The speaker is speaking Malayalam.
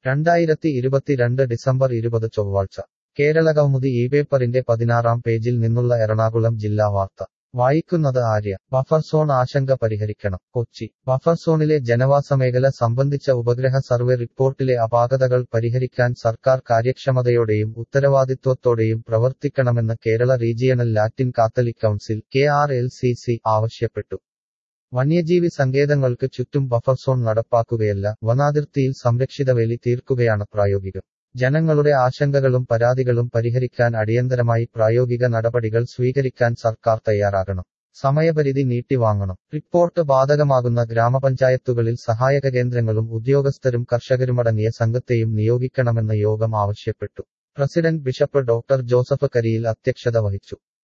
രണ്ടായിരത്തി ഇരുപത്തിരണ്ട് ഡിസംബർ ഇരുപത് ചൊവ്വാഴ്ച കേരള കൗമുദി ഈ പേപ്പറിന്റെ പതിനാറാം പേജിൽ നിന്നുള്ള എറണാകുളം ജില്ലാ വാർത്ത വായിക്കുന്നത് ആര്യ ബഫർ സോൺ ആശങ്ക പരിഹരിക്കണം കൊച്ചി ബഫർ സോണിലെ ജനവാസമേഖല സംബന്ധിച്ച ഉപഗ്രഹ സർവേ റിപ്പോർട്ടിലെ അപാകതകൾ പരിഹരിക്കാൻ സർക്കാർ കാര്യക്ഷമതയോടെയും ഉത്തരവാദിത്വത്തോടെയും പ്രവർത്തിക്കണമെന്ന് Kerala regional Latin Catholic council K R L C C ആവശ്യപ്പെട്ടു വന്യജീവി സങ്കേതങ്ങൾക്ക് ചുറ്റും ബഫർ സോൺ നടപ്പാക്കുകയല്ല വനാതിർത്തിയിൽ സംരക്ഷിത വേലി തീർക്കുകയാണ് പ്രായോഗികം ജനങ്ങളുടെ ആശങ്കകളും പരാതികളും പരിഹരിക്കാൻ അടിയന്തരമായി പ്രായോഗിക നടപടികൾ സ്വീകരിക്കാൻ സർക്കാർ തയ്യാറാകണം സമയപരിധി നീട്ടിവാങ്ങണം റിപ്പോർട്ട് ബാധകമാകുന്ന ഗ്രാമപഞ്ചായത്തുകളിൽ സഹായക കേന്ദ്രങ്ങളും ഉദ്യോഗസ്ഥരും കർഷകരുമടങ്ങിയ സംഘത്തെയും നിയോഗിക്കണമെന്ന് യോഗം ആവശ്യപ്പെട്ടു president bishop doctor Joseph Kariyil അധ്യക്ഷത വഹിച്ചു